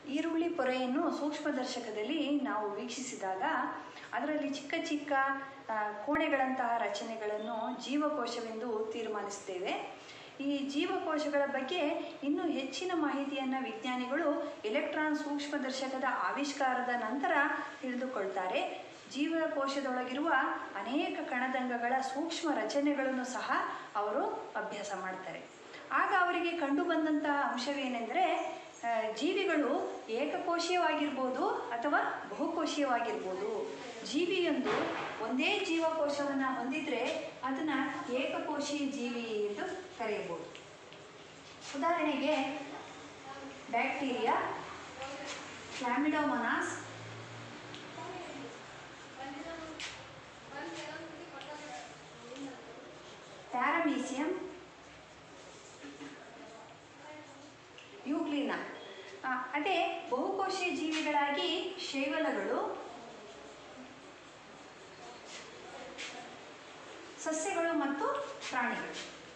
ಈರುಳ್ಳಿ ಪೊರೆಯನ್ನು ಸೂಕ್ಷ್ಮದರ್ಶಕದಲ್ಲಿ ನಾವು ವೀಕ್ಷಿಸಿದಾಗ ಅದರಲ್ಲಿ ಚಿಕ್ಕ ಚಿಕ್ಕ ಆ, ಕೋಣೆಗಳಂತಹ ರಚನೆಗಳನ್ನು ಜೀವಕೋಶವೆಂದು ತೀರ್ಮಾನಿಸ್ತೇವೆ ಈ ಜೀವಕೋಶಗಳ ಬಗ್ಗೆ ಇನ್ನೂ ಹೆಚ್ಚಿನ ಮಾಹಿತಿಯನ್ನು ವಿಜ್ಞಾನಿಗಳು ಎಲೆಕ್ಟ್ರಾನ್ ಸೂಕ್ಷ್ಮದರ್ಶಕದ ಆವಿಷ್ಕಾರದ ನಂತರ ತಿಳಿದುಕೊಳ್ತಾರೆ ಜೀವಕೋಶದೊಳಗಿರುವ ಅನೇಕ ಕಣದಂಗಗಳ ಸೂಕ್ಷ್ಮ ರಚನೆಗಳನ್ನು ಸಹ ಅವರು ಅಭ್ಯಾಸ ಮಾಡ್ತಾರೆ ಆಗ ಅವರಿಗೆ ಕಂಡು ಬಂದಂತಹ ಅಂಶವೇನೆಂದರೆ ಆ, ಜೀವಿಗಳು ಏಕಕೋಶೀಯವಾಗಿರ್ಬೋದು ಅಥವಾ ಬಹುಕೋಶೀಯವಾಗಿರ್ಬೋದು ಜೀವಿಯೊಂದು ಒಂದೇ ಜೀವಕೋಶವನ್ನು ಹೊಂದಿದ್ರೆ ಅದನ್ನು ಏಕಕೋಶೀಯ ಜೀವಿ ಎಂದು ಕರೆಯಬಹುದು ಉದಾಹರಣೆಗೆ ಬ್ಯಾಕ್ಟೀರಿಯಾ ಕ್ಲಾಮಿಡೋಮೊನಾಸ್ ಪ್ಯಾರಮೀಸಿಯಂ ಯೂಗ್ಲಿನ ಆ, ಅದೇ ಬಹುಕೋಶೀಯ ಜೀವಿಗಳಾಗಿ ಶೈವಲಗಳು ಸಸ್ಯಗಳು ಮತ್ತು ಪ್ರಾಣಿಗಳು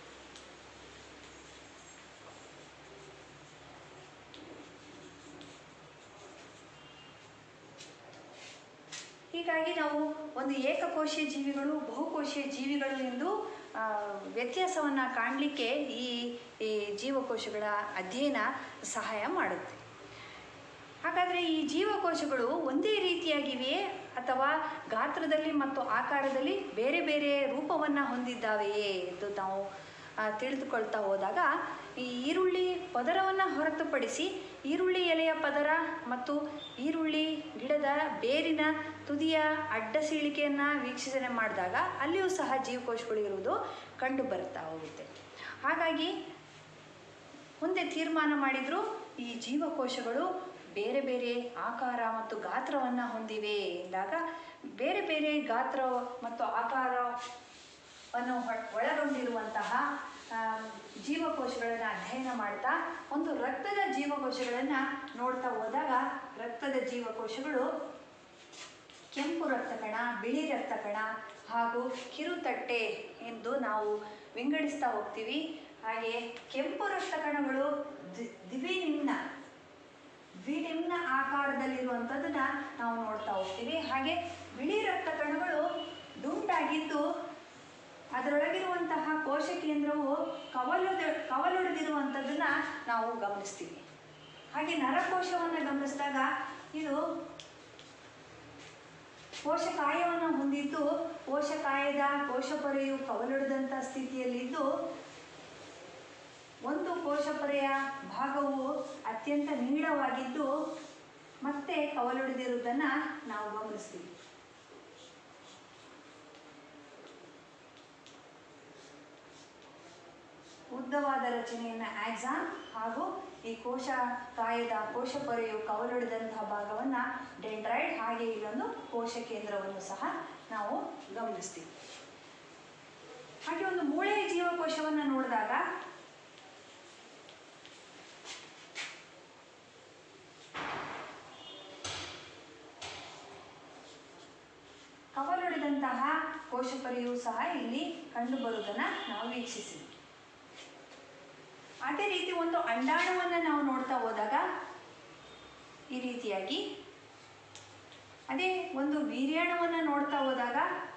ಹೀಗಾಗಿ ನಾವು ಒಂದು ಏಕಕೋಶೀಯ ಜೀವಿಗಳು ಬಹುಕೋಶೀಯ ಜೀವಿಗಳು ಎಂದು ಆ, ವ್ಯತ್ಯಾಸವನ್ನು ಕಾಣಲಿಕ್ಕೆ ಈ ಈ ಜೀವಕೋಶಗಳ ಅಧ್ಯಯನ ಸಹಾಯ ಮಾಡುತ್ತೆ ಹಾಗಾದರೆ ಈ ಜೀವಕೋಶಗಳು ಒಂದೇ ರೀತಿಯಾಗಿವೆಯೇ ಅಥವಾ ಗಾತ್ರದಲ್ಲಿ ಮತ್ತು ಆಕಾರದಲ್ಲಿ ಬೇರೆ ಬೇರೆ ರೂಪವನ್ನು ಹೊಂದಿದ್ದಾವೆಯೇ ಎಂದು ನಾವು ಆ, ತಿಳಿದುಕೊಳ್ತಾ ಹೋದಾಗ ಈ ಈರುಳ್ಳಿ ಪದರವನ್ನು ಹೊರತುಪಡಿಸಿ ಈರುಳ್ಳಿ ಎಲೆಯ ಪದರ ಮತ್ತು ಈರುಳ್ಳಿ ಗಿಡದ ಬೇರಿನ ತುದಿಯ ಅಡ್ಡ ಸೀಳಿಕೆಯನ್ನು ವೀಕ್ಷಣೆ ಮಾಡಿದಾಗ ಅಲ್ಲಿಯೂ ಸಹ ಜೀವಕೋಶಗಳು ಇರುವುದು ಕಂಡು ಬರ್ತಾ ಹೋಗುತ್ತೆ ಹಾಗಾಗಿ ಮುಂದೆ ತೀರ್ಮಾನ ಮಾಡಿದ್ರು ಈ ಜೀವಕೋಶಗಳು ಬೇರೆ ಬೇರೆ ಆಕಾರ ಮತ್ತು ಗಾತ್ರವನ್ನು ಹೊಂದಿವೆ ಎಂದಾಗ ಬೇರೆ ಬೇರೆ ಗಾತ್ರ ಮತ್ತು ಆಕಾರವನ್ನು ಒ- ಒಳಗೊಂಡಿರುವಂತಹ ಆ, ಜೀವಕೋಶಗಳನ್ನು ಅಧ್ಯಯನ ಮಾಡ್ತಾ ಒಂದು ರಕ್ತದ ಜೀವಕೋಶಗಳನ್ನು ನೋಡ್ತಾ ಹೋದಾಗ ರಕ್ತದ ಜೀವಕೋಶಗಳು ಕೆಂಪು ರಕ್ತಕಣ ಬಿಳಿ ರಕ್ತಕಣ ಹಾಗೂ ಕಿರುತಟ್ಟೆ ಎಂದು ನಾವು ವಿಂಗಡಿಸ್ತಾ ಹೋಗ್ತೀವಿ ಹಾಗೆ ಕೆಂಪು ರಕ್ತಕಣಗಳು ದಿ- ದಿವಿನಿಮ್ನ ದ್ವಿನಿಮ್ನ ಆಕಾರದಲ್ಲಿರುವಂಥದ್ದನ್ನ ನಾವು ನೋಡ್ತಾ ಹೋಗ್ತೀವಿ ಹಾಗೆ ಬಿಳಿ ರಕ್ತಕಣಗಳು ದುಂಡಾಗಿದ್ದು ಅದರೊಳಗಿರುವಂತಹ ಕೋಶ ಕೇಂದ್ರವು ಕವಲೊಡೆ ಕವಲೊಡೆದಿರುವಂಥದ್ದನ್ನ ನಾವು ಗಮನಿಸ್ತೀವಿ ಹಾಗೆ ನರಕೋಶವನ್ನು ಗಮನಿಸಿದಾಗ ಇದು ಕೋಶಕಾಯವನ್ನು ಹೊಂದಿದ್ದು ಕೋಶಕಾಯದ ಕೋಶಪೊರೆಯು ಕವಲೊಡೆದಂಥ ಸ್ಥಿತಿಯಲ್ಲಿದ್ದು ಒಂದು ಕೋಶಪೊರೆಯ ಭಾಗವು ಅತ್ಯಂತ ನೀಳವಾಗಿದ್ದು ಮತ್ತೆ ಕವಲೊಡೆದಿರುವುದನ್ನು ನಾವು ಗಮನಿಸ್ತೀವಿ ಉದ್ದವಾದ ರಚನೆಯನ್ನು ಆಕ್ಸಾನ್ ಹಾಗೂ ಈ ಕೋಶ ಕಾಯದ ಕೋಶ ಪೊರೆಯು ಕವಲೊಡೆದಂತಹ ಭಾಗವನ್ನು ಡೆಂಡ್ರೈಡ್ ಹಾಗೆ ಇಲ್ಲೊಂದು ಕೋಶ ಕೇಂದ್ರವನ್ನು ಸಹ ನಾವು ಗಮನಿಸ್ತೀವಿ ಹಾಗೆ ಒಂದು ಮೂಳೆಯ ಜೀವಕೋಶವನ್ನು ನೋಡಿದಾಗ ಕವಲೊಡೆದಂತಹ ಕೋಶಪೊರೆಯು ಸಹ ಇಲ್ಲಿ ಕಂಡುಬರುವುದನ್ನು ನಾವು ವೀಕ್ಷಿಸಿದ್ವಿ ಅದೇ ರೀತಿ ಒಂದು ಅಂಡಾಣುವನ್ನು ನಾವು ನೋಡ್ತಾ ಹೋದಾಗ ಈ ರೀತಿಯಾಗಿ ಅದೇ ಒಂದು ವೀರ್ಯಾಣುವನ್ನು ನೋಡ್ತಾ ಹೋದಾಗ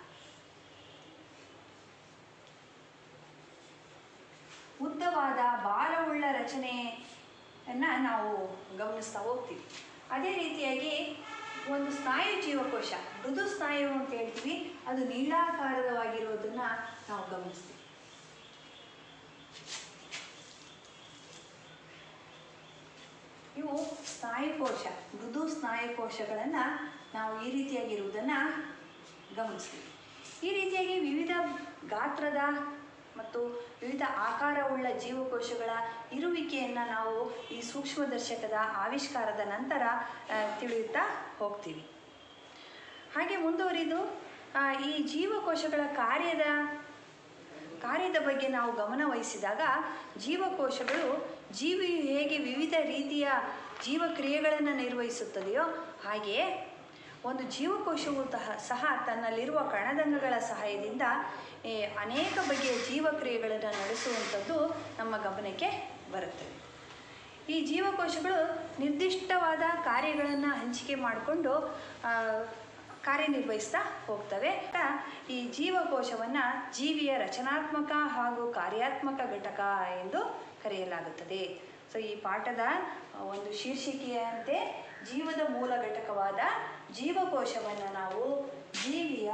ಉದ್ದವಾದ ಬಾಲವುಳ್ಳ ರಚನೆಯನ್ನು ನಾವು ಗಮನಿಸ್ತಾ ಹೋಗ್ತೀವಿ ಅದೇ ರೀತಿಯಾಗಿ ಒಂದು ಸ್ನಾಯು ಜೀವಕೋಶ ಮೃದು ಸ್ನಾಯು ಅಂತ ಹೇಳ್ತೀವಿ ಅದು ನೀಳಾಕಾರವಾಗಿರೋದನ್ನು ನಾವು ಗಮನಿಸ್ತೀವಿ ಇವು ಸ್ನಾಯುಕೋಶ ಮೃದು ಸ್ನಾಯುಕೋಶಗಳನ್ನು ನಾವು ಈ ರೀತಿಯಾಗಿರುವುದನ್ನು ಗಮನಿಸ್ತೀವಿ ಈ ರೀತಿಯಾಗಿ ವಿವಿಧ ಗಾತ್ರದ ಮತ್ತು ವಿವಿಧ ಆಕಾರವುಳ್ಳ ಜೀವಕೋಶಗಳ ಇರುವಿಕೆಯನ್ನು ನಾವು ಈ ಸೂಕ್ಷ್ಮದರ್ಶಕದ ಆವಿಷ್ಕಾರದ ನಂತರ ಆ, ತಿಳಿಯುತ್ತಾ ಹೋಗ್ತೀವಿ ಹಾಗೆ ಮುಂದುವರಿದು ಆ, ಈ ಜೀವಕೋಶಗಳ ಕಾರ್ಯದ ಕಾರ್ಯದ ಬಗ್ಗೆ ನಾವು ಗಮನ ವಹಿಸಿದಾಗ ಜೀವಕೋಶಗಳು ಜೀವಿಯು ಹೇಗೆ ವಿವಿಧ ರೀತಿಯ ಜೀವಕ್ರಿಯೆಗಳನ್ನು ನಿರ್ವಹಿಸುತ್ತದೆಯೋ ಹಾಗೆಯೇ ಒಂದು ಜೀವಕೋಶವು ತಹ ಸಹ ತನ್ನಲ್ಲಿರುವ ಕಣದಂಗಗಳ ಸಹಾಯದಿಂದ ಈ ಅನೇಕ ಬಗೆಯ ಜೀವಕ್ರಿಯೆಗಳನ್ನು ನಡೆಸುವಂಥದ್ದು ನಮ್ಮ ಗಮನಕ್ಕೆ ಬರುತ್ತದೆ ಈ ಜೀವಕೋಶಗಳು ನಿರ್ದಿಷ್ಟವಾದ ಕಾರ್ಯಗಳನ್ನು ಹಂಚಿಕೆ ಮಾಡಿಕೊಂಡು ಕಾರ್ಯನಿರ್ವಹಿಸ್ತಾ ಹೋಗ್ತವೆ ಆ, ಈ ಜೀವಕೋಶವನ್ನು ಜೀವಿಯ ರಚನಾತ್ಮಕ ಹಾಗೂ ಕಾರ್ಯಾತ್ಮಕ ಘಟಕ ಎಂದು ಕರೆಯಲಾಗುತ್ತದೆ ಸೊ ಈ ಪಾಠದ ಆ, ಒಂದು ಶೀರ್ಷಿಕೆಯಂತೆ ಜೀವದ ಮೂಲ ಘಟಕವಾದ ಜೀವಕೋಶವನ್ನು ನಾವು ಜೀವಿಯ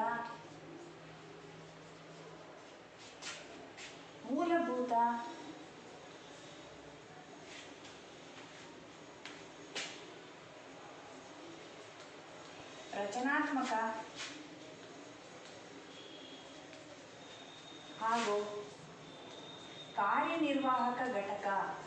ಮೂಲಭೂತ ರಚನಾತ್ಮಕ ಹಾಗೂ ಕಾರ್ಯನಿರ್ವಾಹಕ ಘಟಕ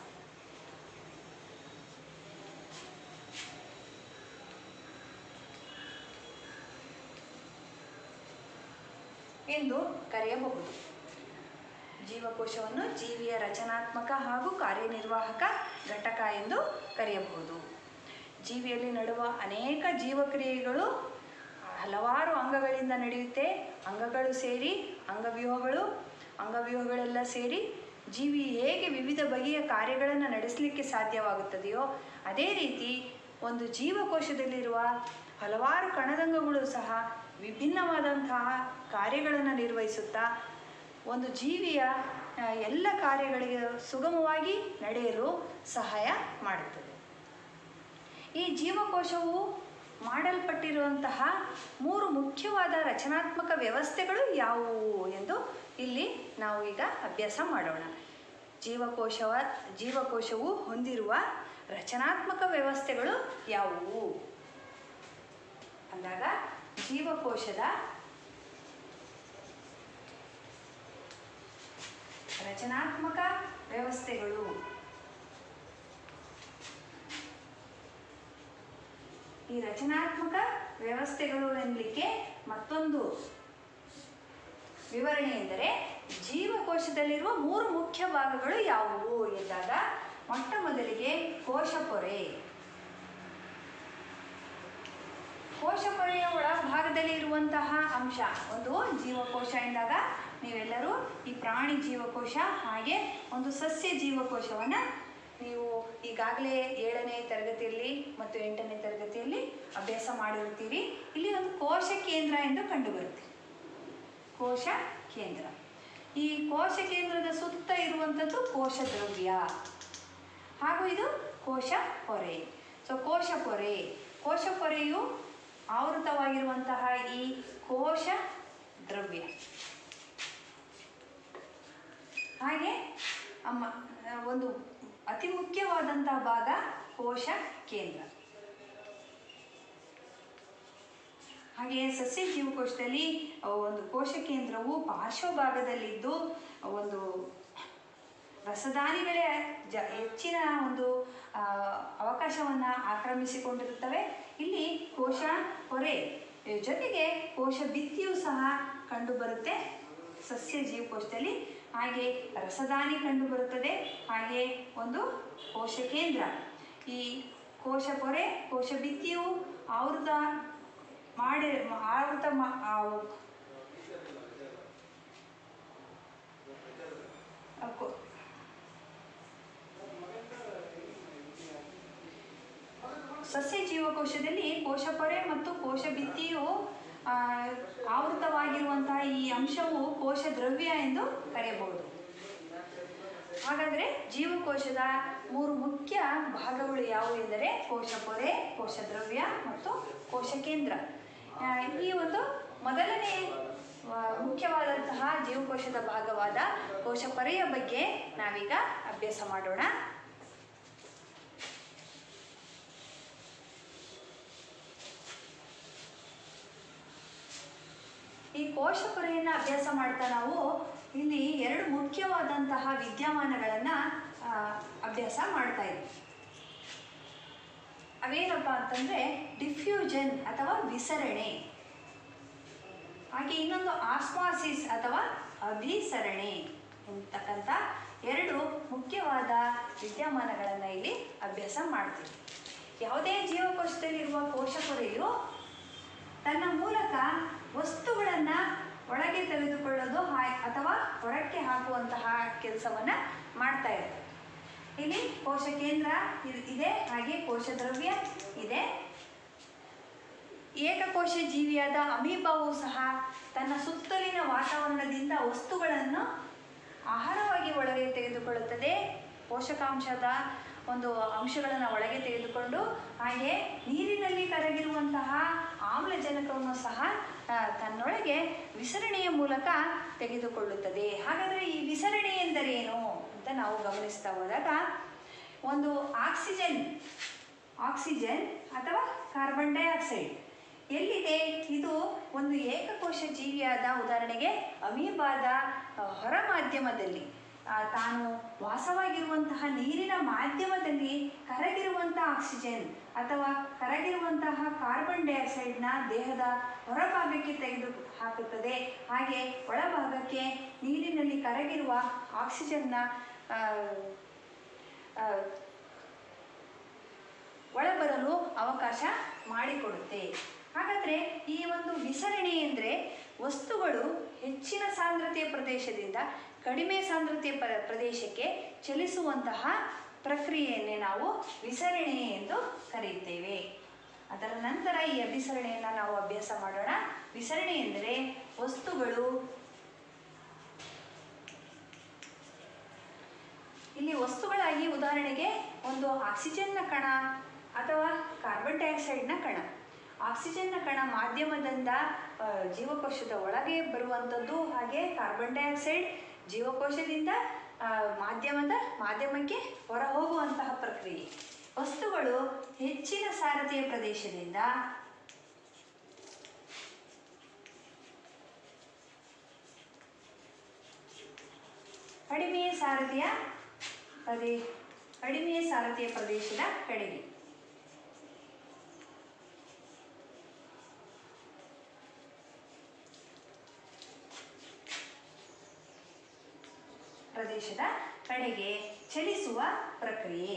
ಎಂದು ಕರೆಯಬಹುದು ಜೀವಕೋಶವನ್ನು ಜೀವಿಯ ರಚನಾತ್ಮಕ ಹಾಗೂ ಕಾರ್ಯನಿರ್ವಾಹಕ ಘಟಕ ಎಂದು ಕರೆಯಬಹುದು ಜೀವಿಯಲ್ಲಿ ನಡುವ ಅನೇಕ ಜೀವಕ್ರಿಯೆಗಳು ಹಲವಾರು ಅಂಗಗಳಿಂದ ನಡೆಯುತ್ತೆ ಅಂಗಗಳು ಸೇರಿ ಅಂಗವ್ಯೂಹಗಳು ಅಂಗವ್ಯೂಹಗಳೆಲ್ಲ ಸೇರಿ ಜೀವಿ ಹೇಗೆ ವಿವಿಧ ಬಗೆಯ ಕಾರ್ಯಗಳನ್ನು ನಡೆಸಲಿಕ್ಕೆ ಸಾಧ್ಯವಾಗುತ್ತದೆಯೋ ಅದೇ ರೀತಿ ಒಂದು ಜೀವಕೋಶದಲ್ಲಿರುವ ಹಲವಾರು ಕಣದಂಗಗಳು ಸಹ ವಿಭಿನ್ನವಾದಂತಹ ಕಾರ್ಯಗಳನ್ನು ನಿರ್ವಹಿಸುತ್ತಾ ಒಂದು ಜೀವಿಯ ಆ, ಎಲ್ಲ ಕಾರ್ಯಗಳಿಗೆ ಸುಗಮವಾಗಿ ನಡೆಯಲು ಸಹಾಯ ಮಾಡುತ್ತದೆ ಈ ಜೀವಕೋಶವು ಮಾಡಲ್ಪಟ್ಟಿರುವಂತಹ ಮೂರು ಮುಖ್ಯವಾದ ರಚನಾತ್ಮಕ ವ್ಯವಸ್ಥೆಗಳು ಯಾವುವು ಎಂದು ಇಲ್ಲಿ ನಾವು ಈಗ ಅಭ್ಯಾಸ ಮಾಡೋಣ ಜೀವಕೋಶವ ಜೀವಕೋಶವು ಹೊಂದಿರುವ ರಚನಾತ್ಮಕ ವ್ಯವಸ್ಥೆಗಳು ಯಾವುವು ಅಂದಾಗ ಜೀವಕೋಶದ ರಚನಾತ್ಮಕ ವ್ಯವಸ್ಥೆಗಳು ಈ ರಚನಾತ್ಮಕ ವ್ಯವಸ್ಥೆಗಳು ಎನ್ನಲಿಕ್ಕೆ ಮತ್ತೊಂದು ವಿವರಣೆ ಎಂದರೆ ಜೀವಕೋಶದಲ್ಲಿರುವ ಮೂರು ಮುಖ್ಯ ಭಾಗಗಳು ಯಾವುವು ಎಂದಾಗ ಮೊಟ್ಟ ಮೊದಲಿಗೆ ಕೋಶ ಪೊರೆ ಕೋಶ ಪೊರೆಯ ಒಳಭಾಗದಲ್ಲಿ ಇರುವಂತಹ ಅಂಶ ಒಂದು ಜೀವಕೋಶ ಎಂದಾಗ ನೀವೆಲ್ಲರೂ ಈ ಪ್ರಾಣಿ ಜೀವಕೋಶ ಹಾಗೆ ಒಂದು ಸಸ್ಯ ಜೀವಕೋಶವನ್ನು ನೀವು ಈಗಾಗಲೇ ಏಳನೇ ತರಗತಿಯಲ್ಲಿ ಮತ್ತು ಎಂಟನೇ ತರಗತಿಯಲ್ಲಿ ಅಭ್ಯಾಸ ಮಾಡಿರುತ್ತೀರಿ ಇಲ್ಲಿ ಒಂದು ಕೋಶ ಕೇಂದ್ರ ಎಂದು ಕಂಡುಬರುತ್ತೆ ಕೋಶ ಕೇಂದ್ರ ಈ ಕೋಶ ಕೇಂದ್ರದ ಸುತ್ತ ಇರುವಂಥದ್ದು ಕೋಶ ದ್ರವ್ಯ ಹಾಗೂ ಇದು ಕೋಶ ಪೊರೆ ಸೊ ಕೋಶ ಪೊರೆ ಕೋಶ ಪೊರೆಯು ಆವೃತವಾಗಿರುವಂತಹ ಈ ಕೋಶ ದ್ರವ್ಯ ಹಾಗೆ ಅಮ್ಮ ಒಂದು ಅತಿ ಮುಖ್ಯವಾದಂತಹ ಭಾಗ ಕೋಶ ಕೇಂದ್ರ ಹಾಗೆಯೇ ಸಸ್ಯ ಜೀವಕೋಶದಲ್ಲಿ ಆ, ಒಂದು ಕೋಶ ಕೇಂದ್ರವು ಪಾರ್ಶ್ವಭಾಗದಲ್ಲಿದ್ದು ಒಂದು ರಸದಾನಿಗಳೇ ಜ ಹೆಚ್ಚಿನ ಒಂದು ಅವಕಾಶವನ್ನು ಆಕ್ರಮಿಸಿಕೊಂಡಿರುತ್ತವೆ ಇಲ್ಲಿ ಕೋಶ ಹೊರೆ ಇದ್ರ ಜೊತೆಗೆ ಕೋಶ ಭಿತ್ತಿಯೂ ಸಹ ಕಂಡುಬರುತ್ತೆ ಸಸ್ಯ ಜೀವಕೋಶದಲ್ಲಿ ಹಾಗೆ ರಸದಾನಿ ಕಂಡುಬರುತ್ತದೆ ಹಾಗೆ ಒಂದು ಕೋಶ ಕೇಂದ್ರ ಈ ಕೋಶ ಪೊರೆ ಕೋಶ ಭಿತ್ತಿಯು ಆವೃತ ಮಾಡಿ ಆವೃತ ಮಾ- ಆ, ಆ, ಕೋ- ಸಸ್ಯ ಜೀವಕೋಶದಲ್ಲಿ ಕೋಶ ಪೊರೆ ಮತ್ತು ಕೋಶ ಭಿತ್ತಿಯು ಆ, ಆವೃತವಾಗಿರುವಂತಹ ಈ ಅಂಶವು ಕೋಶ ದ್ರವ್ಯ ಎಂದು ಕರೆಯಬಹುದು ಹಾಗಾದರೆ ಜೀವಕೋಶದ ಮೂರು ಮುಖ್ಯ ಭಾಗಗಳು ಯಾವುವು ಎಂದರೆ ಕೋಶ ಪೊರೆ ಕೋಶ ದ್ರವ್ಯ ಮತ್ತು ಕೋಶ ಕೇಂದ್ರ ಆ, ಈ ಒಂದು ಮೊದಲನೇ ಆ, ಮುಖ್ಯವಾದಂತಹ ಜೀವಕೋಶದ ಭಾಗವಾದ ಕೋಶ ಪೊರೆಯ ಬಗ್ಗೆ ನಾವೀಗ ಅಭ್ಯಾಸ ಮಾಡೋಣ ಈ ಕೋಶ ಪೊರೆಯನ್ನು ಅಭ್ಯಾಸ ಮಾಡ್ತಾ ನಾವು ಇಲ್ಲಿ ಎರಡು ಮುಖ್ಯವಾದಂತಹ ವಿದ್ಯಮಾನಗಳನ್ನು ಅಭ್ಯಾಸ ಮಾಡ್ತಾ ಇದ್ವಿ ಅವೇನಪ್ಪ ಅಂತಂದರೆ ಡಿಫ್ಯೂಷನ್ ಅಥವಾ ವಿಸರಣೆ ಹಾಗೆ ಇನ್ನೊಂದು ಆಸ್ಮಾಸಿಸ್ ಅಥವಾ ಅಭಿಸರಣೆ ಎಂತಕ್ಕಂಥ ಎರಡು ಮುಖ್ಯವಾದ ವಿದ್ಯಮಾನಗಳನ್ನು ಇಲ್ಲಿ ಅಭ್ಯಾಸ ಮಾಡ್ತೀವಿ ಯಾವುದೇ ಜೀವಕೋಶದಲ್ಲಿರುವ ಕೋಶ ಪೊರೆಯು ತನ್ನ ಮೂಲಕ ವಸ್ತುಗಳನ್ನು ಒಳಗೆ ತೆಗೆದುಕೊಳ್ಳೋದು ಹಾ ಅಥವಾ ಹೊರಕ್ಕೆ ಹಾಕುವಂತಹ ಕೆಲಸವನ್ನು ಮಾಡ್ತಾ ಇರುತ್ತೆ ಇಲ್ಲಿ ಕೋಶ ಕೇಂದ್ರ ಇದ್- ಇದೆ ಹಾಗೆ ಕೋಶ ದ್ರವ್ಯ ಇದೆ ಏಕಕೋಶ ಜೀವಿಯಾದ ಅಮೀಬಾವು ಸಹ ತನ್ನ ಸುತ್ತಲಿನ ವಾತಾವರಣದಿಂದ ವಸ್ತುಗಳನ್ನು ಆಹಾರವಾಗಿ ಒಳಗೆ ತೆಗೆದುಕೊಳ್ಳುತ್ತದೆ ಪೋಷಕಾಂಶದ ಒಂದು ಅಂಶಗಳನ್ನು ಒಳಗೆ ತೆಗೆದುಕೊಂಡು ಹಾಗೆ ನೀರಿನಲ್ಲಿ ಕರಗಿರುವಂತಹ ಆಮ್ಲಜನಕವನ್ನು ಸಹ ಆ, ತನ್ನೊಳಗೆ ವಿಸರಣೆಯ ಮೂಲಕ ತೆಗೆದುಕೊಳ್ಳುತ್ತದೆ ಹಾಗಾದರೆ ಈ ವಿಸರಣೆ ಎಂದರೇನು ಅಂತ ನಾವು ಗಮನಿಸ್ತಾ ಹೋದಾಗ ಒಂದು ಆಕ್ಸಿಜನ್ ಆಕ್ಸಿಜನ್ ಅಥವಾ ಕಾರ್ಬನ್ ಡೈಆಕ್ಸೈಡ್ ಎಲ್ಲಿದೆ ಇದು ಒಂದು ಏಕಕೋಶ ಜೀವಿಯಾದ ಉದಾಹರಣೆಗೆ ಅಮೀಬಾದ ಆ, ಹೊರ ಮಾಧ್ಯಮದಲ್ಲಿ ಆ, ತಾನು ವಾಸವಾಗಿರುವಂತಹ ನೀರಿನ ಮಾಧ್ಯಮದಲ್ಲಿ ಕರಗಿರುವಂತಹ ಆಕ್ಸಿಜನ್ ಅಥವಾ ಕರಗಿರುವಂತಹ ಕಾರ್ಬನ್ ಡೈಆಕ್ಸೈಡ್ನ ದೇಹದ ಹೊರಭಾಗಕ್ಕೆ ತೆಗೆದು ಹಾಕುತ್ತದೆ ಹಾಗೆ ಒಳಭಾಗಕ್ಕೆ ನೀರಿನಲ್ಲಿ ಕರಗಿರುವ ಆಕ್ಸಿಜನ್ನ ಆ, ಆ, ಒಳಬರಲು ಅವಕಾಶ ಮಾಡಿಕೊಡುತ್ತೆ ಹಾಗಾದರೆ ಈ ಒಂದು ವಿಸರಣೆ ಎಂದರೆ ವಸ್ತುಗಳು ಹೆಚ್ಚಿನ ಸಾಂದ್ರತೆಯ ಪ್ರದೇಶದಿಂದ ಕಡಿಮೆ ಸಾಂದ್ರತೆಯ ಪ್ರ ಪ್ರದೇಶಕ್ಕೆ ಚಲಿಸುವಂತಹ ಪ್ರಕ್ರಿಯೆಯನ್ನೇ ನಾವು ವಿಸರಣೆ ಎಂದು ಕರೆಯುತ್ತೇವೆ ಅದರ ನಂತರ ಈ ಅಭಿಸರಣೆಯನ್ನು ನಾವು ಅಭ್ಯಾಸ ಮಾಡೋಣ ವಿಸರಣೆ ಎಂದರೆ ವಸ್ತುಗಳು ಇಲ್ಲಿ ವಸ್ತುಗಳಾಗಿ ಉದಾಹರಣೆಗೆ ಒಂದು ಆಕ್ಸಿಜನ್ನ ಕಣ ಅಥವಾ ಕಾರ್ಬನ್ ಡೈಆಕ್ಸೈಡ್ನ ಕಣ ಆಕ್ಸಿಜನ್ನ ಕಣ ಮಾಧ್ಯಮದಿಂದ ಆ, ಜೀವಕೋಶದ ಒಳಗೆ ಬರುವಂಥದ್ದು ಹಾಗೆ ಕಾರ್ಬನ್ ಡೈಆಕ್ಸೈಡ್ ಜೀವಕೋಶದಿಂದ ಆ, ಮಾಧ್ಯಮದ ಮಾಧ್ಯಮಕ್ಕೆ ಹೊರ ಹೋಗುವಂತಹ ಪ್ರಕ್ರಿಯೆ ವಸ್ತುಗಳು ಹೆಚ್ಚಿನ ಸಾರಥಿಯ ಪ್ರದೇಶದಿಂದ ಕಡಿಮೆ ಸಾರಥಿಯ ಪ್ರದೇ ಕಡಿಮೆ ಸಾರಥಿಯ ಪ್ರದೇಶದ ಕಡೆಗೆ ಪ್ರದೇಶದ ಕಡೆಗೆ ಚಲಿಸುವ ಪ್ರಕ್ರಿಯೆ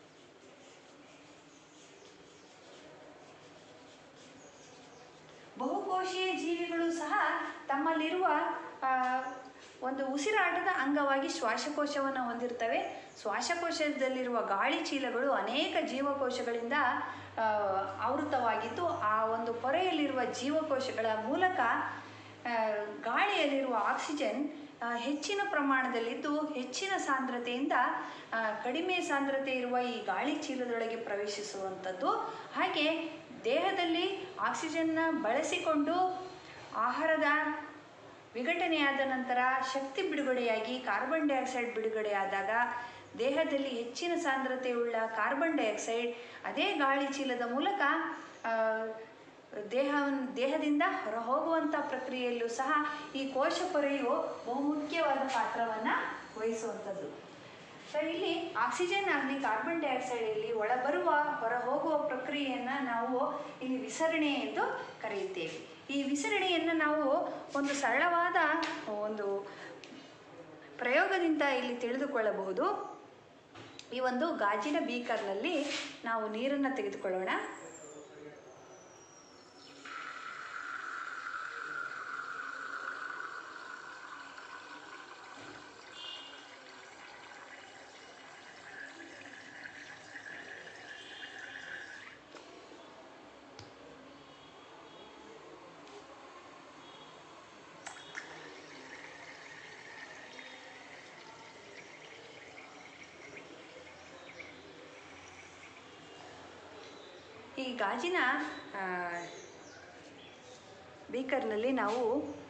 ಬಹುಕೋಶೀಯ ಜೀವಿಗಳು ಸಹ ತಮ್ಮಲ್ಲಿರುವ ಆ, ಒಂದು ಉಸಿರಾಟದ ಅಂಗವಾಗಿ ಶ್ವಾಸಕೋಶವನ್ನು ಹೊಂದಿರ್ತವೆ ಶ್ವಾಸಕೋಶದಲ್ಲಿರುವ ಗಾಳಿ ಚೀಲಗಳು ಅನೇಕ ಜೀವಕೋಶಗಳಿಂದ ಆ, ಆವೃತವಾಗಿದ್ದು ಆ ಒಂದು ಪೊರೆಯಲ್ಲಿರುವ ಜೀವಕೋಶಗಳ ಮೂಲಕ ಆ, ಗಾಳಿಯಲ್ಲಿರುವ ಆಕ್ಸಿಜನ್ ಆ, ಹೆಚ್ಚಿನ ಪ್ರಮಾಣದಲ್ಲಿದ್ದು ಹೆಚ್ಚಿನ ಸಾಂದ್ರತೆಯಿಂದ ಆ, ಕಡಿಮೆ ಸಾಂದ್ರತೆ ಇರುವ ಈ ಗಾಳಿ ಚೀಲದೊಳಗೆ ಪ್ರವೇಶಿಸುವಂಥದ್ದು ಹಾಗೆ ದೇಹದಲ್ಲಿ ಆಕ್ಸಿಜನ್ನ ಬಳಸಿಕೊಂಡು ಆಹಾರದ ವಿಘಟನೆಯಾದ ನಂತರ ಶಕ್ತಿ ಬಿಡುಗಡೆಯಾಗಿ ಕಾರ್ಬನ್ ಡೈಆಕ್ಸೈಡ್ ಬಿಡುಗಡೆಯಾದಾಗ ದೇಹದಲ್ಲಿ ಹೆಚ್ಚಿನ ಸಾಂದ್ರತೆಯುಳ್ಳ ಕಾರ್ಬನ್ ಡೈಆಕ್ಸೈಡ್ ಅದೇ ಗಾಳಿ ಚೀಲದ ಮೂಲಕ ಆ, ದೇಹ ದೇಹದಿಂದ ಹೊರಹೋಗುವಂಥ ಪ್ರಕ್ರಿಯೆಯಲ್ಲೂ ಸಹ ಈ ಕೋಶ ಪೊರೆಯು ಬಹುಮುಖ್ಯವಾದ ಪಾತ್ರವನ್ನು ವಹಿಸುವಂಥದ್ದು ಸೊ ಇಲ್ಲಿ ಆಕ್ಸಿಜನ್ ಆಗಲಿ ಕಾರ್ಬನ್ ಡೈಆಕ್ಸೈಡಲ್ಲಿ ಒಳಬರುವ ಹೊರ ಹೋಗುವ ಪ್ರಕ್ರಿಯೆಯನ್ನು ನಾವು ಇಲ್ಲಿ ವಿಸರಣೆ ಎಂದು ಕರೆಯುತ್ತೇವೆ ಈ ವಿಸರಣೆಯನ್ನು ನಾವು ಒಂದು ಸರಳವಾದ ಒಂದು ಪ್ರಯೋಗದಿಂದ ಇಲ್ಲಿ ತಿಳಿದುಕೊಳ್ಳಬಹುದು ಈ ಒಂದು ಗಾಜಿನ ಬೀಕರ್ನಲ್ಲಿ ನಾವು ನೀರನ್ನು ತೆಗೆದುಕೊಳ್ಳೋಣ ಈ ಗಾಜಿನ ಆ, ಬೀಕರ್ನಲ್ಲಿ ನಾವು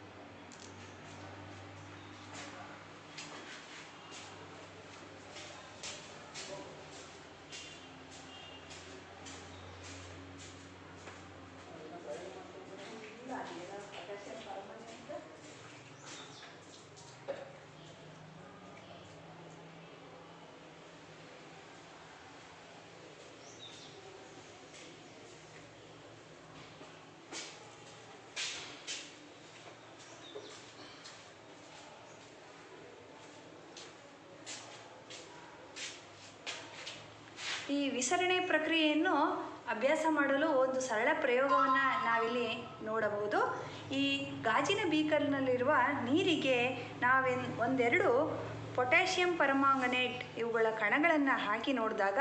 ಈ ವಿಸರಣೆ ಪ್ರಕ್ರಿಯೆಯನ್ನು ಅಭ್ಯಾಸ ಮಾಡಲು ಒಂದು ಸರಳ ಪ್ರಯೋಗವನ್ನು ನಾವಿಲ್ಲಿ ನೋಡಬಹುದು ಈ ಗಾಜಿನ ಬೀಕರ್ನಲ್ಲಿರುವ ನೀರಿಗೆ ನಾವೆನ್ ಒಂದೆರಡು ಪೊಟ್ಯಾಷಿಯಂ ಪರಮಾಂಗನೇಟ್ ಇವುಗಳ ಕಣಗಳನ್ನು ಹಾಕಿ ನೋಡಿದಾಗ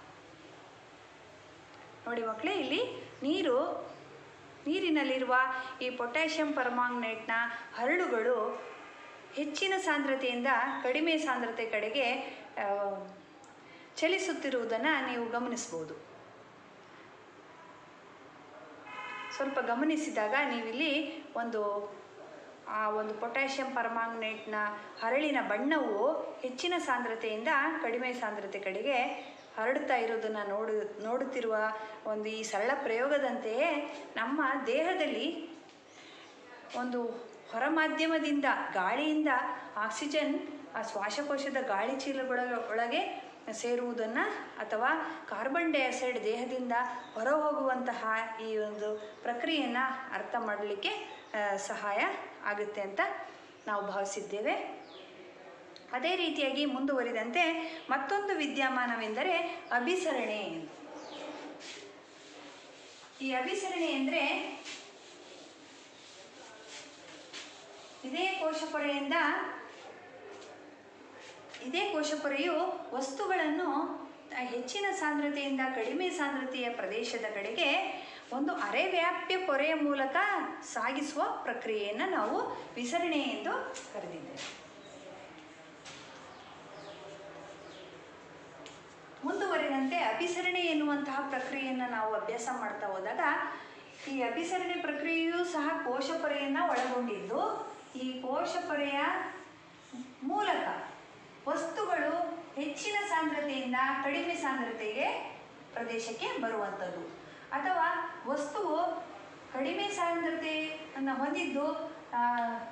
ನೋಡಿ ಮಕ್ಕಳೇ ಇಲ್ಲಿ ನೀರು ನೀರಿನಲ್ಲಿರುವ ಈ ಪೊಟ್ಯಾಷಿಯಂ ಪರಮಾಂಗನೇಟ್ನ ಹರಳುಗಳು ಹೆಚ್ಚಿನ ಸಾಂದ್ರತೆಯಿಂದ ಕಡಿಮೆ ಸಾಂದ್ರತೆ ಕಡೆಗೆ ಆ, ಚಲಿಸುತ್ತಿರುವುದನ್ನು ನೀವು ಗಮನಿಸ್ಬೋದು ಸ್ವಲ್ಪ ಗಮನಿಸಿದಾಗ ನೀವಿಲ್ಲಿ ಒಂದು ಆ ಒಂದು ಪೊಟ್ಯಾಷಿಯಂ ಪರಮಾಂಗನೇಟ್ನ ಹರಳಿನ ಬಣ್ಣವು ಹೆಚ್ಚಿನ ಸಾಂದ್ರತೆಯಿಂದ ಕಡಿಮೆ ಸಾಂದ್ರತೆ ಕಡೆಗೆ ಹರಡುತ್ತಾ ಇರೋದನ್ನು ನೋಡು ನೋಡುತ್ತಿರುವ ಒಂದು ಈ ಸರಳ ಪ್ರಯೋಗದಂತೆಯೇ ನಮ್ಮ ದೇಹದಲ್ಲಿ ಒಂದು ಹೊರ ಮಾಧ್ಯಮದಿಂದ ಗಾಳಿಯಿಂದ ಆಕ್ಸಿಜನ್ ಆ ಶ್ವಾಸಕೋಶದ ಗಾಳಿ ಚೀಲಗಳ ಒಳಗೆ ಸೇರುವುದನ್ನು ಅಥವಾ ಕಾರ್ಬನ್ ಡೈಆಕ್ಸೈಡ್ ದೇಹದಿಂದ ಹೊರ ಹೋಗುವಂತಹ ಈ ಒಂದು ಪ್ರಕ್ರಿಯೆಯನ್ನು ಅರ್ಥ ಮಾಡಲಿಕ್ಕೆ ಆ, ಸಹಾಯ ಆಗುತ್ತೆ ಅಂತ ನಾವು ಭಾವಿಸಿದ್ದೇವೆ ಅದೇ ರೀತಿಯಾಗಿ ಮುಂದುವರಿದಂತೆ ಮತ್ತೊಂದು ವಿದ್ಯಮಾನವೆಂದರೆ ಅಭಿಸರಣೆ ಈ ಅಭಿಸರಣೆ ಅಂದರೆ ಇದೇ ಕೋಶಪೊರೆಯಿಂದ ಇದೇ ಕೋಶಪೊರೆಯು ವಸ್ತುಗಳನ್ನು ಆ, ಹೆಚ್ಚಿನ ಸಾಂದ್ರತೆಯಿಂದ ಕಡಿಮೆ ಸಾಂದ್ರತೆಯ ಪ್ರದೇಶದ ಕಡೆಗೆ ಒಂದು ಅರೆ ವ್ಯಾಪ್ಯ ಪೊರೆಯ ಮೂಲಕ ಸಾಗಿಸುವ ಪ್ರಕ್ರಿಯೆಯನ್ನು ನಾವು ವಿಸರಣೆ ಎಂದು ಕರೆದಿದ್ದೇವೆ ಮುಂದುವರಿದಂತೆ ಅಭಿಸರಣೆ ಎನ್ನುವಂತಹ ಪ್ರಕ್ರಿಯೆಯನ್ನು ನಾವು ಅಭ್ಯಾಸ ಮಾಡ್ತಾ ಹೋದಾಗ ಈ ಅಭಿಸರಣೆ ಪ್ರಕ್ರಿಯೆಯೂ ಸಹ ಕೋಶಪೊರೆಯನ್ನು ಒಳಗೊಂಡಿದ್ದು ಈ ಕೋಶಪೊರೆಯ ಮೂಲಕ ವಸ್ತುಗಳು ಹೆಚ್ಚಿನ ಸಾಂದ್ರತೆಯಿಂದ ಕಡಿಮೆ ಸಾಂದ್ರತೆಗೆ ಪ್ರದೇಶಕ್ಕೆ ಬರುವಂಥದ್ದು ಅಥವಾ ವಸ್ತುವು ಕಡಿಮೆ ಸಾಂದ್ರತೆಯನ್ನು ಹೊಂದಿದ್ದು ಆ,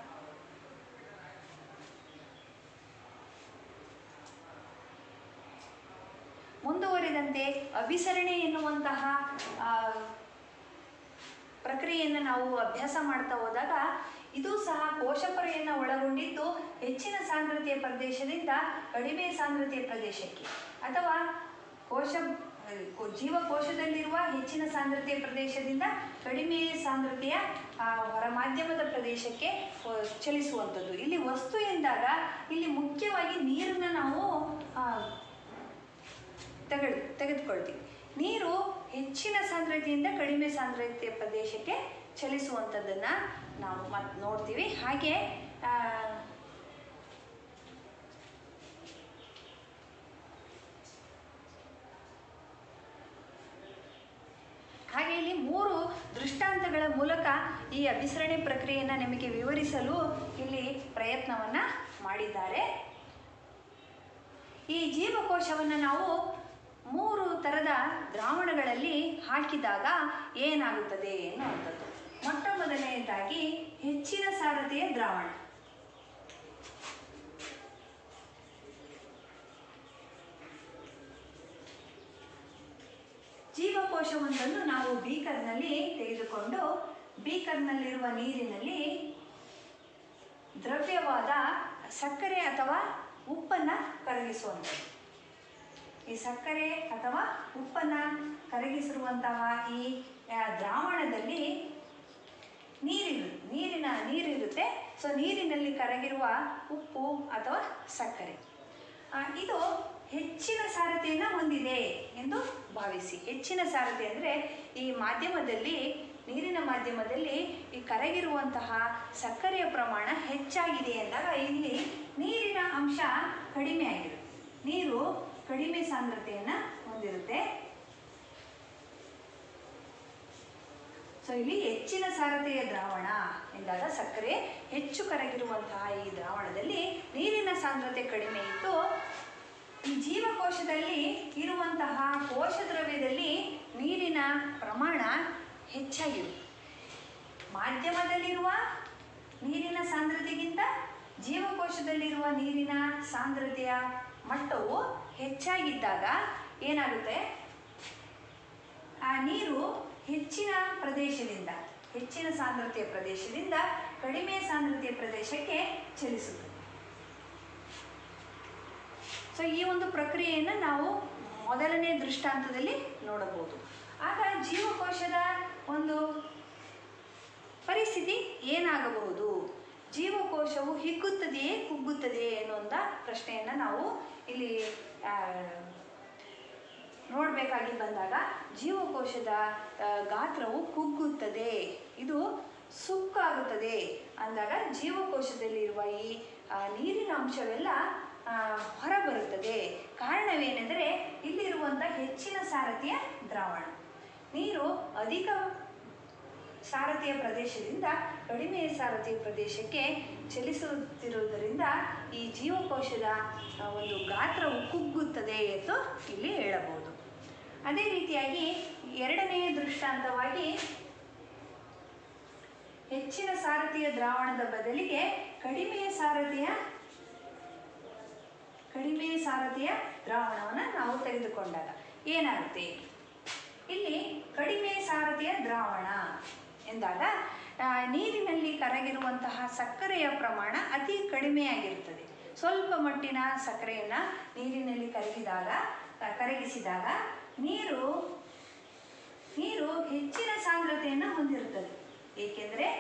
ಮುಂದುವರಿದಂತೆ ಅಭಿಸರಣೆ ಎನ್ನುವಂತಹ ಆ, ಪ್ರಕ್ರಿಯೆಯನ್ನು ನಾವು ಅಭ್ಯಾಸ ಮಾಡ್ತಾ ಹೋದಾಗ ಇದು ಸಹ ಕೋಶಪೊರೆಯನ್ನು ಒಳಗೊಂಡಿದ್ದು ಹೆಚ್ಚಿನ ಸಾಂದ್ರತೆಯ ಪ್ರದೇಶದಿಂದ ಕಡಿಮೆ ಸಾಂದ್ರತೆಯ ಪ್ರದೇಶಕ್ಕೆ ಅಥವಾ ಕೋಶ ಕೋ- ಜೀವಕೋಶದಲ್ಲಿರುವ ಹೆಚ್ಚಿನ ಸಾಂದ್ರತೆಯ ಪ್ರದೇಶದಿಂದ ಕಡಿಮೆ ಸಾಂದ್ರತೆಯ ಆ, ಹೊರ ಮಾಧ್ಯಮದ ಪ್ರದೇಶಕ್ಕೆ ಆ, ಚಲಿಸುವಂಥದ್ದು ಇಲ್ಲಿ ವಸ್ತು ಎಂದಾಗ ಇಲ್ಲಿ ಮುಖ್ಯವಾಗಿ ನೀರನ್ನು ನಾವು ಆ, ತೆಗೆದು ತೆಗೆದುಕೊಳ್ತೀವಿ ನೀರು ಹೆಚ್ಚಿನ ಸಾಂದ್ರತೆಯಿಂದ ಕಡಿಮೆ ಸಾಂದ್ರತೆಯ ಪ್ರದೇಶಕ್ಕೆ ಚಲಿಸುವಂಥದ್ದನ್ನು ನಾವು ಮತ್ತೆ ನೋಡ್ತೀವಿ ಹಾಗೆ ಆ, ಹಾಗೆ ಇಲ್ಲಿ ಮೂರು ದೃಷ್ಟಾಂತಗಳ ಮೂಲಕ ಈ ಅಭಿಸರಣೆ ಪ್ರಕ್ರಿಯೆಯನ್ನು ನಿಮಗೆ ವಿವರಿಸಲು ಇಲ್ಲಿ ಪ್ರಯತ್ನವನ್ನು ಮಾಡಿದ್ದಾರೆ ಈ ಜೀವಕೋಶವನ್ನು ನಾವು ಮೂರು ಥರದ ದ್ರಾವಣಗಳಲ್ಲಿ ಹಾಕಿದಾಗ ಏನಾಗುತ್ತದೆ ಎನ್ನುವಂಥದ್ದು ಮೊಟ್ಟ ಮೊದಲನೆಯದಾಗಿ ಹೆಚ್ಚಿನ ಸಾರತೆಯ ದ್ರಾವಣ ಜೀವಕೋಶವೊಂದನ್ನು ನಾವು ಬೀಕರ್ನಲ್ಲಿ ತೆಗೆದುಕೊಂಡು ಬೀಕರ್ನಲ್ಲಿರುವ ನೀರಿನಲ್ಲಿ ದ್ರವ್ಯವಾದ ಸಕ್ಕರೆ ಅಥವಾ ಉಪ್ಪನ್ನು ಕರಗಿಸುವಂಥದ್ದು ಈ ಸಕ್ಕರೆ ಅಥವಾ ಉಪ್ಪನ್ನು ಕರಗಿಸಿರುವಂತಹ ಈ ಆ, ದ್ರಾವಣದಲ್ಲಿ ನೀರಿರು ನೀರಿನ ನೀರಿರುತ್ತೆ ಸೊ ನೀರಿನಲ್ಲಿ ಕರಗಿರುವ ಉಪ್ಪು ಅಥವಾ ಸಕ್ಕರೆ ಆ, ಇದು ಹೆಚ್ಚಿನ ಸಾರತೆಯನ್ನು ಹೊಂದಿದೆ ಎಂದು ಭಾವಿಸಿ ಹೆಚ್ಚಿನ ಸಾರತೆ ಅಂದರೆ ಈ ಮಾಧ್ಯಮದಲ್ಲಿ ನೀರಿನ ಮಾಧ್ಯಮದಲ್ಲಿ ಈ ಕರಗಿರುವಂತಹ ಸಕ್ಕರೆಯ ಪ್ರಮಾಣ ಹೆಚ್ಚಾಗಿದೆ ಎಂದಾಗ ಇಲ್ಲಿ ನೀರಿನ ಅಂಶ ಕಡಿಮೆ ಆಗಿದೆ ನೀರು ಕಡಿಮೆ ಸಾಂದ್ರತೆಯನ್ನು ಹೊಂದಿರುತ್ತೆ ಸೊ ಇಲ್ಲಿ ಹೆಚ್ಚಿನ ಸಾರತೆಯ ದ್ರಾವಣ ಎಂದಾಗ ಸಕ್ಕರೆ ಹೆಚ್ಚು ಕರಗಿರುವಂತಹ ಈ ದ್ರಾವಣದಲ್ಲಿ ನೀರಿನ ಸಾಂದ್ರತೆ ಕಡಿಮೆ ಇದ್ದು ಈ ಜೀವಕೋಶದಲ್ಲಿ ಇರುವಂತಹ ಕೋಶ ದ್ರವ್ಯದಲ್ಲಿ ನೀರಿನ ಪ್ರಮಾಣ ಹೆಚ್ಚಾಗಿದೆ ಮಾಧ್ಯಮದಲ್ಲಿರುವ ನೀರಿನ ಸಾಂದ್ರತೆಗಿಂತ ಜೀವಕೋಶದಲ್ಲಿರುವ ನೀರಿನ ಸಾಂದ್ರತೆಯ ಮಟ್ಟವು ಹೆಚ್ಚಾಗಿದ್ದಾಗ ಏನಾಗುತ್ತೆ ಆ ನೀರು ಹೆಚ್ಚಿನ ಪ್ರದೇಶದಿಂದ ಹೆಚ್ಚಿನ ಸಾಂದ್ರತೆಯ ಪ್ರದೇಶದಿಂದ ಕಡಿಮೆ ಸಾಂದ್ರತೆಯ ಪ್ರದೇಶಕ್ಕೆ ಚಲಿಸುತ್ತದೆ ಸೊ ಈ ಒಂದು ಪ್ರಕ್ರಿಯೆಯನ್ನು ನಾವು ಮೊದಲನೇ ದೃಷ್ಟಾಂತದಲ್ಲಿ ನೋಡಬಹುದು ಆಗ ಜೀವಕೋಶದ ಒಂದು ಪರಿಸ್ಥಿತಿ ಏನಾಗಬಹುದು ಜೀವಕೋಶವು ಹಿಗ್ಗುತ್ತದೆಯೇ ಕುಗ್ಗುತ್ತದೆಯೇ ಎನ್ನುವಂಥ ಪ್ರಶ್ನೆಯನ್ನು ನಾವು ಇಲ್ಲಿ ಆ, ನೋಡಬೇಕಾಗಿ ಬಂದಾಗ ಜೀವಕೋಶದ ಆ, ಗಾತ್ರವು ಕುಗ್ಗುತ್ತದೆ ಇದು ಸುಕ್ಕಾಗುತ್ತದೆ ಅಂದಾಗ ಜೀವಕೋಶದಲ್ಲಿರುವ ಈ ಆ, ನೀರಿನ ಅಂಶವೆಲ್ಲ ಆ, ಹೊರಬರುತ್ತದೆ ಕಾರಣವೇನೆಂದರೆ ಇಲ್ಲಿರುವಂಥ ಹೆಚ್ಚಿನ ಸಾರಥಿಯ ದ್ರಾವಣ ನೀರು ಅಧಿಕ ಸಾರಥಿಯ ಪ್ರದೇಶದಿಂದ ಕಡಿಮೆ ಸಾರಥಿಯ ಪ್ರದೇಶಕ್ಕೆ ಚಲಿಸುತ್ತಿರುವುದರಿಂದ ಈ ಜೀವಕೋಶದ ಆ, ಒಂದು ಗಾತ್ರವು ಕುಗ್ಗುತ್ತದೆ ಎಂದು ಇಲ್ಲಿ ಹೇಳಬಹುದು ಅದೇ ರೀತಿಯಾಗಿ ಎರಡನೆಯ ದೃಷ್ಟಾಂತವಾಗಿ ಹೆಚ್ಚಿನ ಸಾರಥಿಯ ದ್ರಾವಣದ ಬದಲಿಗೆ ಕಡಿಮೆ ಸಾರಥಿಯ ಕಡಿಮೆ ಸಾರಥಿಯ ದ್ರಾವಣವನ್ನು ನಾವು ತೆಗೆದುಕೊಂಡಾಗ ಏನಾಗುತ್ತೆ ಇಲ್ಲಿ ಕಡಿಮೆ ಸಾರಥಿಯ ದ್ರಾವಣ ಎಂದಾಗ ಆ, ನೀರಿನಲ್ಲಿ ಕರಗಿರುವಂತಹ ಸಕ್ಕರೆಯ ಪ್ರಮಾಣ ಅತಿ ಕಡಿಮೆಯಾಗಿರುತ್ತದೆ ಸ್ವಲ್ಪ ಮಟ್ಟಿನ ಸಕ್ಕರೆಯನ್ನು ನೀರಿನಲ್ಲಿ ಕರಗಿದಾಗ ಆ, ಕರಗಿಸಿದಾಗ ನೀರು ನೀರು ಹೆಚ್ಚಿನ ಸಾಂದ್ರತೆಯನ್ನು ಹೊಂದಿರುತ್ತದೆ ಏಕೆಂದರೆ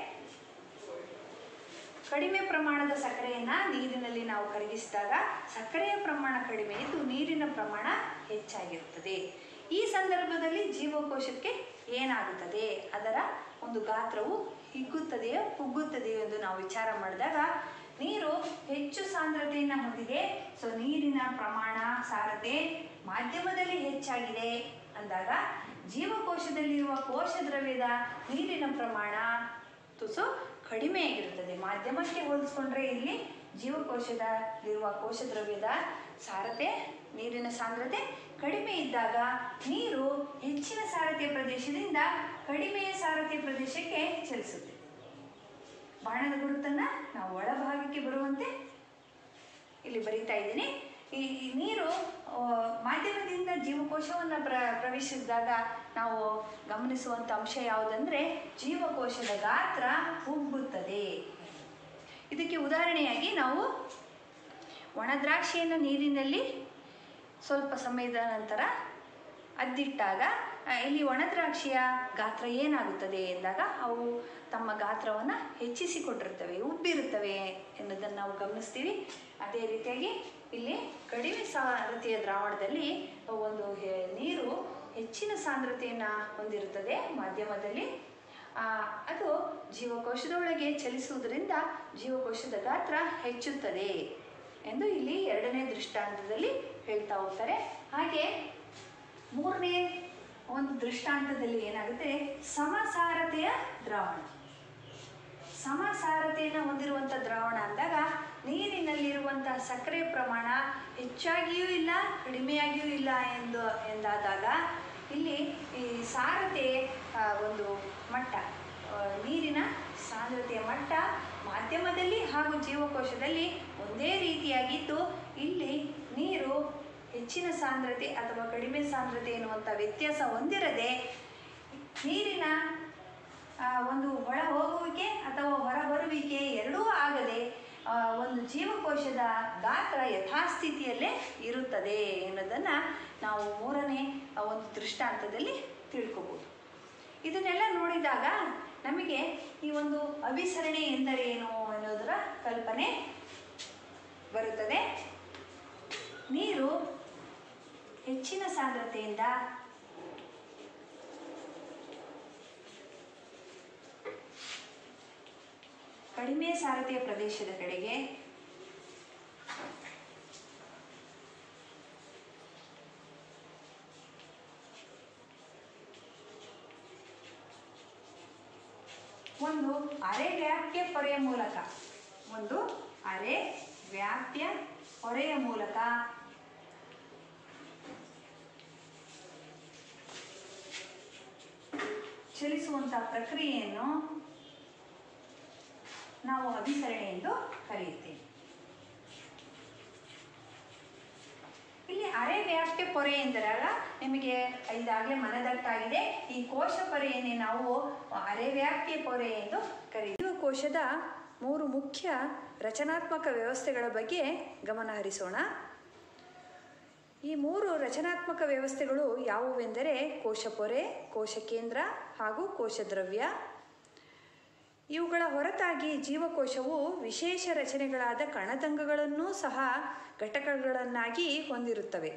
ಕಡಿಮೆ ಪ್ರಮಾಣದ ಸಕ್ಕರೆಯನ್ನು ನೀರಿನಲ್ಲಿ ನಾವು ಕರಗಿಸಿದಾಗ ಸಕ್ಕರೆಯ ಪ್ರಮಾಣ ಕಡಿಮೆ ಇದ್ದು ನೀರಿನ ಪ್ರಮಾಣ ಹೆಚ್ಚಾಗಿರುತ್ತದೆ ಈ ಸಂದರ್ಭದಲ್ಲಿ ಜೀವಕೋಶಕ್ಕೆ ಏನಾಗುತ್ತದೆ ಅದರ ಒಂದು ಗಾತ್ರವು ಹಿಗ್ಗುತ್ತದೆಯೋ ಕುಗ್ಗುತ್ತದೆಯೋ ಎಂದು ನಾವು ವಿಚಾರ ಮಾಡಿದಾಗ ನೀರು ಹೆಚ್ಚು ಸಾಂದ್ರತೆಯನ್ನು ಹೊಂದಿದೆ ಸೊ ನೀರಿನ ಪ್ರಮಾಣ ಸಾರತೆ ಮಾಧ್ಯಮದಲ್ಲಿ ಹೆಚ್ಚಾಗಿದೆ ಅಂದಾಗ ಜೀವಕೋಶದಲ್ಲಿರುವ ಕೋಶ ದ್ರವ್ಯದ ನೀರಿನ ಪ್ರಮಾಣ ತುಸು ಕಡಿಮೆಯಾಗಿರುತ್ತದೆ ಮಾಧ್ಯಮಕ್ಕೆ ಹೋಲಿಸ್ಕೊಂಡ್ರೆ ಇಲ್ಲಿ ಜೀವಕೋಶದಲ್ಲಿರುವ ಕೋಶ ದ್ರವ್ಯದ ಸಾರತೆ ನೀರಿನ ಸಾಂದ್ರತೆ ಕಡಿಮೆ ಇದ್ದಾಗ ನೀರು ಹೆಚ್ಚಿನ ಸಾರಥ್ಯ ಪ್ರದೇಶದಿಂದ ಕಡಿಮೆ ಸಾರಥ್ಯ ಪ್ರದೇಶಕ್ಕೆ ಚಲಿಸುತ್ತೆ ಬಾಣದ ಗುರುತನ್ನ ನಾವು ಒಳಭಾಗಕ್ಕೆ ಬರುವಂತೆ ಇಲ್ಲಿ ಬರೀತಾ ಇದ್ದೀನಿ ಈ ಈ ನೀರು ಆ, ಮಾಧ್ಯಮದಿಂದ ಜೀವಕೋಶವನ್ನು ಪ್ರ ಪ್ರವೇಶಿಸಿದಾಗ ನಾವು ಗಮನಿಸುವಂಥ ಅಂಶ ಯಾವುದಂದ್ರೆ ಜೀವಕೋಶದ ಗಾತ್ರ ಕುಗ್ಗುತ್ತದೆ ಇದಕ್ಕೆ ಉದಾಹರಣೆಯಾಗಿ ನಾವು ಒಣ ದ್ರಾಕ್ಷಿಯನ್ನು ನೀರಿನಲ್ಲಿ ಸ್ವಲ್ಪ ಸಮಯದ ನಂತರ ಅದ್ದಿಟ್ಟಾಗ ಆ, ಇಲ್ಲಿ ಒಣ ದ್ರಾಕ್ಷಿಯ ಗಾತ್ರ ಏನಾಗುತ್ತದೆ ಎಂದಾಗ ಅವು ತಮ್ಮ ಗಾತ್ರವನ್ನು ಹೆಚ್ಚಿಸಿಕೊಟ್ಟಿರ್ತವೆ ಉಬ್ಬಿರುತ್ತವೆ ಎನ್ನುವುದನ್ನು ನಾವು ಗಮನಿಸ್ತೀವಿ ಅದೇ ರೀತಿಯಾಗಿ ಇಲ್ಲಿ ಕಡಿಮೆ ಸಾಂದ್ರತೆಯ ದ್ರಾವಣದಲ್ಲಿ ಒಂದು ಹೆ- ನೀರು ಹೆಚ್ಚಿನ ಸಾಂದ್ರತೆಯನ್ನು ಹೊಂದಿರುತ್ತದೆ ಮಾಧ್ಯಮದಲ್ಲಿ ಆ, ಅದು ಜೀವಕೋಶದೊಳಗೆ ಚಲಿಸುವುದರಿಂದ ಜೀವಕೋಶದ ಗಾತ್ರ ಹೆಚ್ಚುತ್ತದೆ ಎಂದು ಇಲ್ಲಿ ಎರಡನೇ ದೃಷ್ಟಾಂತದಲ್ಲಿ ಹೇಳ್ತಾ ಹೋಗ್ತಾರೆ ಹಾಗೆ ಮೂರನೇ ಒಂದು ದೃಷ್ಟಾಂತದಲ್ಲಿ ಏನಾಗುತ್ತೆ ಸಮಸಾರತೆಯ ದ್ರಾವಣ ಸಮಸಾರತೆಯನ್ನು ಹೊಂದಿರುವಂಥ ದ್ರಾವಣ ಅಂದಾಗ ನೀರಿನಲ್ಲಿರುವಂಥ ಸಕ್ಕರೆ ಪ್ರಮಾಣ ಹೆಚ್ಚಾಗಿಯೂ ಇಲ್ಲ ಕಡಿಮೆಯಾಗಿಯೂ ಇಲ್ಲ ಎಂದು ಎಂದಾದಾಗ ಇಲ್ಲಿ ಈ ಸಾರತೆ ಆ, ಒಂದು ಮಟ್ಟ ಆ, ನೀರಿನ ಸಾಂದ್ರತೆಯ ಮಟ್ಟ ಮಾಧ್ಯಮದಲ್ಲಿ ಹಾಗೂ ಜೀವಕೋಶದಲ್ಲಿ ಒಂದೇ ರೀತಿಯಾಗಿದ್ದು ಇಲ್ಲಿ ನೀರು ಹೆಚ್ಚಿನ ಸಾಂದ್ರತೆ ಅಥವಾ ಕಡಿಮೆ ಸಾಂದ್ರತೆ ಎನ್ನುವಂಥ ವ್ಯತ್ಯಾಸ ಹೊಂದಿರದೆ ನೀರಿನ ಆ, ಒಂದು ಒಳ ಹೋಗುವಿಕೆ ಅಥವಾ ಹೊರ ಬರುವಿಕೆ ಎರಡೂ ಆಗದೆ ಆ, ಒಂದು ಜೀವಕೋಶದ ಗಾತ್ರ ಯಥಾಸ್ಥಿತಿಯಲ್ಲೇ ಇರುತ್ತದೆ ಎನ್ನುವುದನ್ನು ನಾವು ಮೂರನೇ ಆ, ಒಂದು ದೃಷ್ಟಾಂತದಲ್ಲಿ ತಿಳ್ಕೊಬೋದು ಇದನ್ನೆಲ್ಲ ನೋಡಿದಾಗ ನಮಗೆ ಈ ಒಂದು ಅಭಿಸರಣೆ ಎಂದರೇನು ಅನ್ನೋದರ ಕಲ್ಪನೆ ಬರುತ್ತದೆ ನೀರು ಹೆಚ್ಚಿನ ಸಾಂದ್ರತೆಯಿಂದ ಕಡಿಮೆ ಸಾರಥಿಯ ಪ್ರದೇಶದ ಕಡೆಗೆ ಒಂದು ಅರೆ ವ್ಯಾಪ್ತಿಯ ಪೊರೆಯ ಮೂಲಕ ಒಂದು ಅರೆ ವ್ಯಾಪ್ತಿಯ ಹೊರೆಯ ಮೂಲಕ ಚಲಿಸುವಂಥ ಪ್ರಕ್ರಿಯೆಯನ್ನು ನಾವು ಅಭಿಸರಣೆ ಎಂದು ಕರೆಯುತ್ತೇವೆ ಇಲ್ಲಿ ಅರೆ ವ್ಯಾಪ್ತಿ ಪೊರೆ ಎಂದಾಗ ನಿಮಗೆ ಇದಾಗಲೇ ಮನದಟ್ಟಾಗಿದೆ ಈ ಕೋಶ ಪೊರೆಯನ್ನೇ ನಾವು ಅರೆ ವ್ಯಾಪ್ತಿಯ ಪೊರೆ ಎಂದು ಕರೆಯುವ ಕೋಶದ ಮೂರು ಮುಖ್ಯ ರಚನಾತ್ಮಕ ವ್ಯವಸ್ಥೆಗಳ ಬಗ್ಗೆ ಗಮನ ಹರಿಸೋಣ ಈ ಮೂರು ರಚನಾತ್ಮಕ ವ್ಯವಸ್ಥೆಗಳು ಯಾವುವೆಂದರೆ ಕೋಶ ಪೊರೆ ಕೋಶ ಕೇಂದ್ರ ಹಾಗೂ ಕೋಶ ದ್ರವ್ಯ ಇವುಗಳ ಹೊರತಾಗಿ ಜೀವಕೋಶವು ವಿಶೇಷ ರಚನೆಗಳಾದ ಕಣತಂಗಗಳನ್ನೂ ಸಹ ಘಟಕಗಳನ್ನಾಗಿ ಹೊಂದಿರುತ್ತವೆ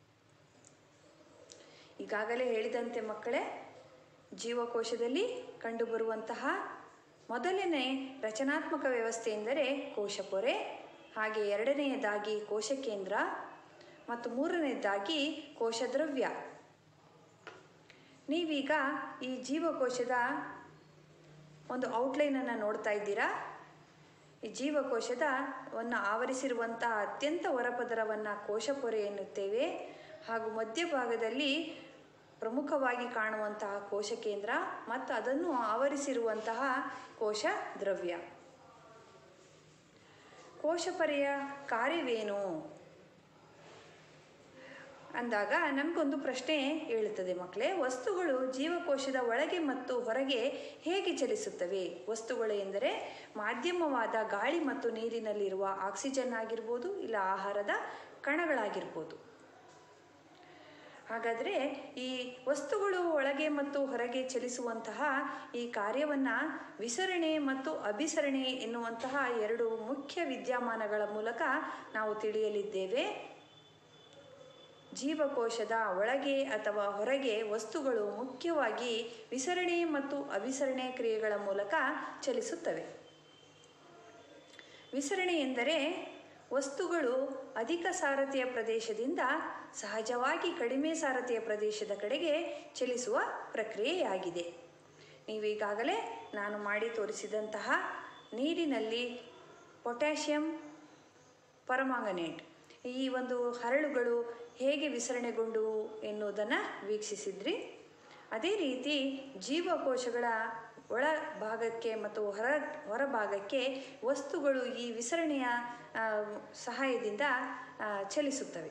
ಈಗಾಗಲೇ ಹೇಳಿದಂತೆ ಮಕ್ಕಳೇ ಜೀವಕೋಶದಲ್ಲಿ ಕಂಡುಬರುವಂತಹ ಮೊದಲನೇ ರಚನಾತ್ಮಕ ವ್ಯವಸ್ಥೆ ಎಂದರೆ ಕೋಶಪೊರೆ ಹಾಗೆ ಎರಡನೆಯದಾಗಿ ಕೋಶಕೇಂದ್ರ ಮತ್ತು ಮೂರನೆಯದಾಗಿ ಕೋಶದ್ರವ್ಯ ನೀವೀಗ ಈ ಜೀವಕೋಶದ ಒಂದು ಔಟ್ಲೈನನ್ನು ನೋಡ್ತಾ ಇದ್ದೀರಾ ಈ ಜೀವಕೋಶದ ವನ್ನು ಆವರಿಸಿರುವಂತಹ ಅತ್ಯಂತ ಹೊರಪದರವನ್ನು ಕೋಶಪೊರೆ ಎನ್ನುತ್ತೇವೆ ಹಾಗೂ ಮಧ್ಯಭಾಗದಲ್ಲಿ ಪ್ರಮುಖವಾಗಿ ಕಾಣುವಂತಹ ಕೋಶಕೇಂದ್ರ ಮತ್ತು ಅದನ್ನು ಆವರಿಸಿರುವಂತಹ ಕೋಶ ದ್ರವ್ಯ ಕೋಶಪರೆಯ ಕಾರ್ಯವೇನು ಅಂದಾಗ ನಮಗೊಂದು ಪ್ರಶ್ನೆ ಹೇಳುತ್ತದೆ ಮಕ್ಕಳೇ ವಸ್ತುಗಳು ಜೀವಕೋಶದ ಒಳಗೆ ಮತ್ತು ಹೊರಗೆ ಹೇಗೆ ಚಲಿಸುತ್ತವೆ ವಸ್ತುಗಳು ಎಂದರೆ ಮಾಧ್ಯಮವಾದ ಗಾಳಿ ಮತ್ತು ನೀರಿನಲ್ಲಿರುವ ಆಕ್ಸಿಜನ್ ಆಗಿರ್ಬೋದು ಇಲ್ಲ ಆಹಾರದ ಕಣಗಳಾಗಿರ್ಬೋದು ಹಾಗಾದರೆ ಈ ವಸ್ತುಗಳು ಒಳಗೆ ಮತ್ತು ಹೊರಗೆ ಚಲಿಸುವಂತಹ ಈ ಕಾರ್ಯವನ್ನು ವಿಸರಣೆ ಮತ್ತು ಅಭಿಸರಣೆ ಎನ್ನುವಂತಹ ಎರಡು ಮುಖ್ಯ ವಿದ್ಯಮಾನಗಳ ಮೂಲಕ ನಾವು ತಿಳಿಯಲಿದ್ದೇವೆ ಜೀವಕೋಶದ ಒಳಗೆ ಅಥವಾ ಹೊರಗೆ ವಸ್ತುಗಳು ಮುಖ್ಯವಾಗಿ ವಿಸರಣೆ ಮತ್ತು ಅಭಿಸರಣೆ ಕ್ರಿಯೆಗಳ ಮೂಲಕ ಚಲಿಸುತ್ತವೆ ವಿಸರಣೆ ಎಂದರೆ ವಸ್ತುಗಳು ಅಧಿಕ ಸಾರಥಿಯ ಪ್ರದೇಶದಿಂದ ಸಹಜವಾಗಿ ಕಡಿಮೆ ಸಾರಥಿಯ ಪ್ರದೇಶದ ಕಡೆಗೆ ಚಲಿಸುವ ಪ್ರಕ್ರಿಯೆಯಾಗಿದೆ ನೀವೀಗಾಗಲೇ ನಾನು ಮಾಡಿ ತೋರಿಸಿದಂತಹ ನೀರಿನಲ್ಲಿ ಪೊಟ್ಯಾಷಿಯಂ ಪರಮಾಂಗನೇಟ್ ಈ ಒಂದು ಹರಳುಗಳು ಹೇಗೆ ವಿಸರಣೆಗೊಂಡುವು ಎನ್ನುವುದನ್ನು ವೀಕ್ಷಿಸಿದ್ರಿ ಅದೇ ರೀತಿ ಜೀವಕೋಶಗಳ ಒಳ ಭಾಗಕ್ಕೆ ಮತ್ತು ಹೊರ ಹೊರಭಾಗಕ್ಕೆ ವಸ್ತುಗಳು ಈ ವಿಸರಣೆಯ ಆ, ಸಹಾಯದಿಂದ ಆ, ಚಲಿಸುತ್ತವೆ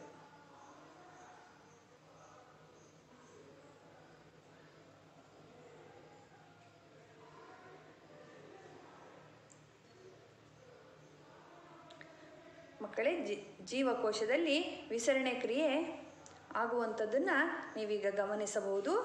ಮಕ್ಕಳೇ ಜಿ ಜೀವಕೋಶದಲ್ಲಿ ವಿಸರಣೆ ಕ್ರಿಯೆ ಆಗುವಂಥದ್ದನ್ನು ನೀವೀಗ ಗಮನಿಸಬಹುದು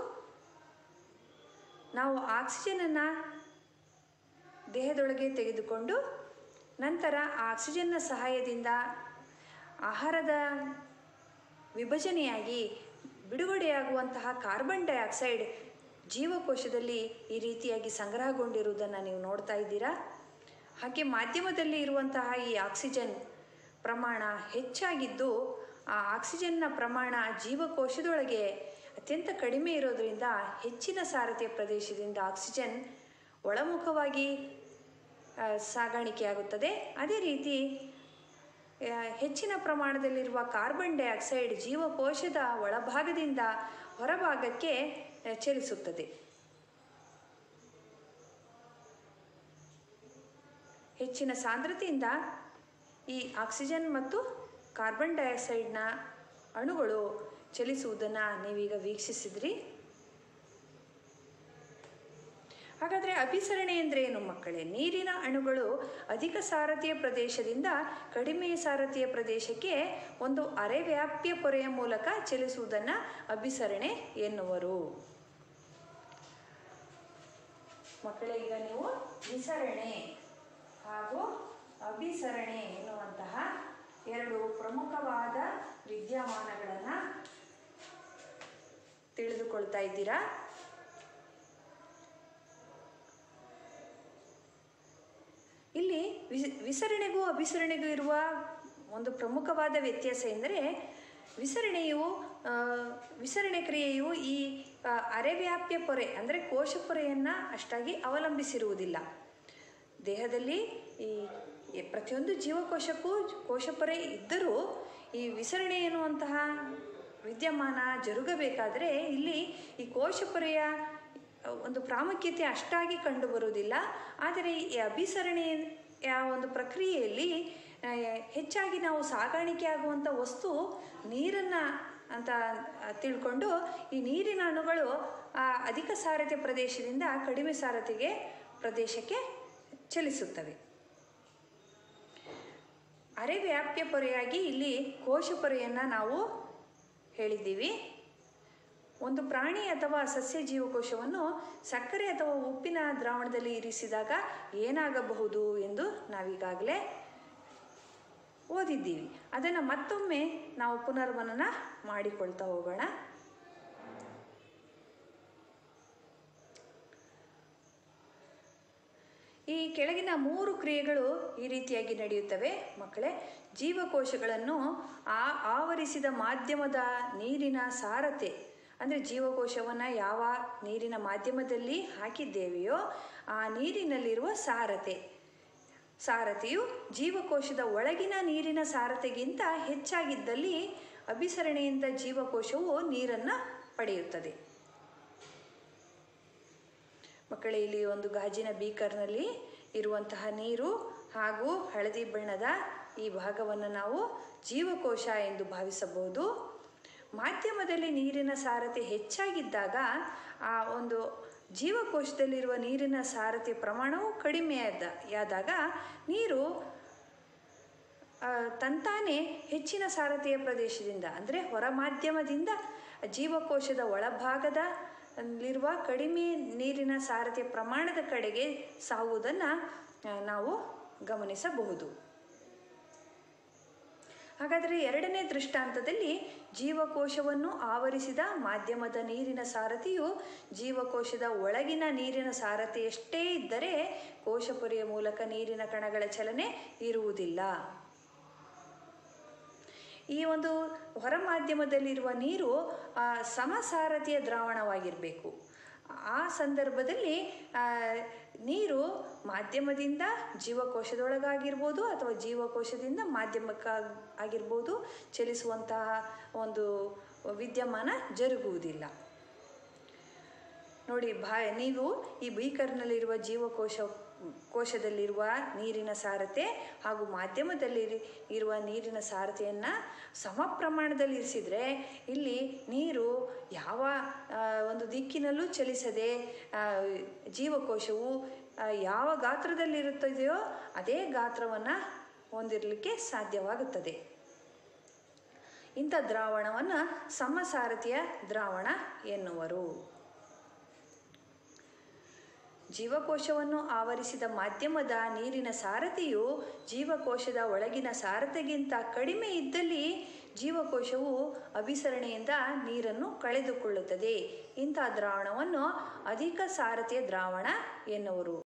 ನಾವು ಆಕ್ಸಿಜನನ್ನು ದೇಹದೊಳಗೆ ತೆಗೆದುಕೊಂಡು ನಂತರ ಆ ಆಕ್ಸಿಜನ್ನ ಸಹಾಯದಿಂದ ಆಹಾರದ ವಿಭಜನೆಯಾಗಿ ಬಿಡುಗಡೆಯಾಗುವಂತಹ ಕಾರ್ಬನ್ ಡೈಆಕ್ಸೈಡ್ ಜೀವಕೋಶದಲ್ಲಿ ಈ ರೀತಿಯಾಗಿ ಸಂಗ್ರಹಗೊಂಡಿರುವುದನ್ನು ನೀವು ನೋಡ್ತಾ ಇದ್ದೀರಾ ಹಾಗೆ ಮಾಧ್ಯಮದಲ್ಲಿ ಇರುವಂತಹ ಈ ಆಕ್ಸಿಜನ್ ಪ್ರಮಾಣ ಹೆಚ್ಚಾಗಿದ್ದು ಆ ಆಕ್ಸಿಜನ್ನ ಪ್ರಮಾಣ ಜೀವಕೋಶದೊಳಗೆ ಅತ್ಯಂತ ಕಡಿಮೆ ಇರೋದರಿಂದ ಹೆಚ್ಚಿನ ಸಾರಥ್ಯ ಪ್ರದೇಶದಿಂದ ಆಕ್ಸಿಜನ್ ಒಳಮುಖವಾಗಿ ಆ, ಸಾಗಾಣಿಕೆಯಾಗುತ್ತದೆ ಅದೇ ರೀತಿ ಆ, ಹೆಚ್ಚಿನ ಪ್ರಮಾಣದಲ್ಲಿರುವ ಕಾರ್ಬನ್ ಡೈಆಕ್ಸೈಡ್ ಜೀವಕೋಶದ ಒಳಭಾಗದಿಂದ ಹೊರಭಾಗಕ್ಕೆ ಆ, ಚಲಿಸುತ್ತದೆ ಹೆಚ್ಚಿನ ಸಾಂದ್ರತೆಯಿಂದ ಈ ಆಕ್ಸಿಜನ್ ಮತ್ತು ಕಾರ್ಬನ್ ಡೈಆಕ್ಸೈಡ್ನ ಅಣುಗಳು ಚಲಿಸುವುದನ್ನು ನೀವೀಗ ವೀಕ್ಷಿಸಿದ್ರಿ ಹಾಗಾದರೆ ಅಭಿಸರಣೆ ಅಂದರೆ ಏನು ಮಕ್ಕಳೇ ನೀರಿನ ಅಣುಗಳು ಅಧಿಕ ಸಾರಥಿಯ ಪ್ರದೇಶದಿಂದ ಕಡಿಮೆ ಸಾರಥಿಯ ಪ್ರದೇಶಕ್ಕೆ ಒಂದು ಅರೆವ್ಯಾಪ್ಯ ಪೊರೆಯ ಮೂಲಕ ಚಲಿಸುವುದನ್ನು ಅಭಿಸರಣೆ ಎನ್ನುವರು ಮಕ್ಕಳೇ ಈಗ ನೀವು ವಿಸರಣೆ ಹಾಗೂ ಅಭಿಸರಣೆ ಎನ್ನುವಂತಹ ಎರಡು ಪ್ರಮುಖವಾದ ವಿದ್ಯಮಾನಗಳನ್ನು ತಿಳಿದುಕೊಳ್ತಾ ಇದ್ದೀರಾ ಇಲ್ಲಿ ವಿಸ್ ವಿಸರಣೆಗೂ ಅಭಿಸರಣೆಗೂ ಇರುವ ಒಂದು ಪ್ರಮುಖವಾದ ವ್ಯತ್ಯಾಸ ಎಂದರೆ ವಿಸರಣೆಯು ಆ, ವಿಸರಣೆ ಕ್ರಿಯೆಯು ಈ ಆ, ಅರೆವ್ಯಾಪ್ಯ ಪೊರೆ ಅಂದರೆ ಕೋಶ ಪೊರೆಯನ್ನು ಅಷ್ಟಾಗಿ ಅವಲಂಬಿಸಿರುವುದಿಲ್ಲ ದೇಹದಲ್ಲಿ ಈ ಈ ಪ್ರತಿಯೊಂದು ಜೀವಕೋಶಕ್ಕೂ ಕೋಶಪೊರೆ ಇದ್ದರೂ ಈ ವಿಸರಣೆ ಎನ್ನುವಂತಹ ವಿದ್ಯಮಾನ ಜರುಗಬೇಕಾದರೆ ಇಲ್ಲಿ ಈ ಕೋಶಪೊರೆಯ ಒಂದು ಪ್ರಾಮುಖ್ಯತೆ ಅಷ್ಟಾಗಿ ಕಂಡುಬರುವುದಿಲ್ಲ ಆದರೆ ಈ ಅಭಿಸರಣೆಯ ಒಂದು ಪ್ರಕ್ರಿಯೆಯಲ್ಲಿ ಆ, ಹೆಚ್ಚಾಗಿ ನಾವು ಸಾಗಾಣಿಕೆ ಆಗುವಂಥ ವಸ್ತು ನೀರನ್ನು ಅಂತ ತಿಳ್ಕೊಂಡು ಈ ನೀರಿನ ಅಣುಗಳು ಆ ಅಧಿಕ ಸಾರಥ್ಯ ಪ್ರದೇಶದಿಂದ ಕಡಿಮೆ ಸಾರಥ್ಯಗೆ ಪ್ರದೇಶಕ್ಕೆ ಚಲಿಸುತ್ತವೆ ಅರೆವ್ಯಾಪ್ಯ ಪೊರೆಯಾಗಿ ಇಲ್ಲಿ ಕೋಶ ಪೊರೆಯನ್ನು ನಾವು ಹೇಳಿದ್ದೀವಿ ಒಂದು ಪ್ರಾಣಿ ಅಥವಾ ಸಸ್ಯ ಜೀವಕೋಶವನ್ನು ಸಕ್ಕರೆ ಅಥವಾ ಉಪ್ಪಿನ ದ್ರಾವಣದಲ್ಲಿ ಇರಿಸಿದಾಗ ಏನಾಗಬಹುದು ಎಂದು ನಾವೀಗಾಗಲೇ ಓದಿದ್ದೀವಿ ಅದನ್ನು ಮತ್ತೊಮ್ಮೆ ನಾವು ಪುನರ್ಮನನ ಮಾಡಿಕೊಳ್ತಾ ಹೋಗೋಣ ಈ ಕೆಳಗಿನ ಮೂರು ಕ್ರಿಯೆಗಳು ಈ ರೀತಿಯಾಗಿ ನಡೆಯುತ್ತವೆ ಮಕ್ಕಳೇ ಜೀವಕೋಶಗಳನ್ನು ಆ ಆವರಿಸಿದ ಮಾಧ್ಯಮದ ನೀರಿನ ಸಾರತೆ ಅಂದರೆ ಜೀವಕೋಶವನ್ನು ಯಾವ ನೀರಿನ ಮಾಧ್ಯಮದಲ್ಲಿ ಹಾಕಿದ್ದೇವೆಯೋ ಆ ನೀರಿನಲ್ಲಿರುವ ಸಾರತೆ ಸಾರತೆಯು ಜೀವಕೋಶದ ಒಳಗಿನ ನೀರಿನ ಸಾರತೆಗಿಂತ ಹೆಚ್ಚಾಗಿದ್ದಲ್ಲಿ ಅಭಿಸರಣೆಯಿಂದ ಜೀವಕೋಶವು ನೀರನ್ನು ಪಡೆಯುತ್ತದೆ ಮಕ್ಕಳೇ ಇಲ್ಲಿ ಒಂದು ಗಾಜಿನ ಬೀಕರ್ನಲ್ಲಿ ಇರುವಂತಹ ನೀರು ಹಾಗೂ ಹಳದಿ ಬಣ್ಣದ ಈ ಭಾಗವನ್ನು ನಾವು ಜೀವಕೋಶ ಎಂದು ಭಾವಿಸಬಹುದು ಮಾಧ್ಯಮದಲ್ಲಿ ನೀರಿನ ಸಾರತೆ ಹೆಚ್ಚಾಗಿದ್ದಾಗ ಆ ಒಂದು ಜೀವಕೋಶದಲ್ಲಿರುವ ನೀರಿನ ಸಾರತೆ ಪ್ರಮಾಣವು ಕಡಿಮೆಯಾದ ಯಾದಾಗ ನೀರು ಆ, ತಂತಾನೇ ಹೆಚ್ಚಿನ ಸಾರತೆಯ ಪ್ರದೇಶದಿಂದ ಅಂದರೆ ಹೊರ ಮಾಧ್ಯಮದಿಂದ ಜೀವಕೋಶದ ಒಳಭಾಗದ ಅಲ್ಲಿರುವ ಕಡಿಮೆ ನೀರಿನ ಸಾರತೆ ಪ್ರಮಾಣದ ಕಡೆಗೆ ಸಾಗುವುದನ್ನು ಆ, ನಾವು ಗಮನಿಸಬಹುದು ಹಾಗಾದರೆ ಎರಡನೇ ದೃಷ್ಟಾಂತದಲ್ಲಿ ಜೀವಕೋಶವನ್ನು ಆವರಿಸಿದ ಮಾಧ್ಯಮದ ನೀರಿನ ಸಾರತೆಯು ಜೀವಕೋಶದ ಒಳಗಿನ ನೀರಿನ ಸಾರತೆಯಷ್ಟೇ ಇದ್ದರೆ ಕೋಶಪೊರೆಯ ಮೂಲಕ ನೀರಿನ ಕಣಗಳ ಚಲನೆ ಇರುವುದಿಲ್ಲ ಈ ಒಂದು ಹೊರ ಮಾಧ್ಯಮದಲ್ಲಿರುವ ನೀರು ಆ, ಸಮಸಾರತೆಯ ದ್ರಾವಣವಾಗಿರಬೇಕು ಆ ಸಂದರ್ಭದಲ್ಲಿ ಆ, ನೀರು ಮಾಧ್ಯಮದಿಂದ ಜೀವಕೋಶದೊಳಗಾಗಿರ್ಬೋದು ಅಥವಾ ಜೀವಕೋಶದಿಂದ ಮಾಧ್ಯಮಕ್ಕೆ ಆಗಿರ್ಬೋದು ಚಲಿಸುವಂತಹ ಒಂದು ವಿದ್ಯಮಾನ ಜರುಗುವುದಿಲ್ಲ ನೋಡಿ ಭಾ ನೀವು ಈ ಬೀಕರ್ನಲ್ಲಿರುವ ಜೀವಕೋಶ ಕೋಶದಲ್ಲಿರುವ ನೀರಿನ ಸಾರತೆ ಹಾಗೂ ಮಾಧ್ಯಮದಲ್ಲಿ ಇರಿ- ಇರುವ ನೀರಿನ ಸಾರತೆಯನ್ನು ಸಮ ಪ್ರಮಾಣದಲ್ಲಿ ಇರಿಸಿದರೆ ಇಲ್ಲಿ ನೀರು ಯಾವ ಆ, ಒಂದು ದಿಕ್ಕಿನಲ್ಲೂ ಚಲಿಸದೆ ಆ, ಜೀವಕೋಶವು ಆ, ಯಾವ ಗಾತ್ರದಲ್ಲಿರುತ್ತದೆಯೋ ಅದೇ ಗಾತ್ರವನ್ನು ಹೊಂದಿರಲಿಕ್ಕೆ ಸಾಧ್ಯವಾಗುತ್ತದೆ ಇಂಥ ದ್ರಾವಣವನ್ನು ಸಮಸಾರತೆಯ ದ್ರಾವಣ ಎನ್ನುವರು ಜೀವಕೋಶವನ್ನು ಆವರಿಸಿದ ಮಾಧ್ಯಮದ ನೀರಿನ ಸಾರತೆಯು ಜೀವಕೋಶದ ಒಳಗಿನ ಸಾರತೆಗಿಂತ ಕಡಿಮೆ ಇದ್ದಲ್ಲಿ ಜೀವಕೋಶವು ಅಭಿಸರಣೆಯಿಂದ ನೀರನ್ನು ಕಳೆದುಕೊಳ್ಳುತ್ತದೆ ಇಂಥ ದ್ರಾವಣವನ್ನು ಅಧಿಕ ಸಾರತೆಯ ದ್ರಾವಣ ಎನ್ನುವರು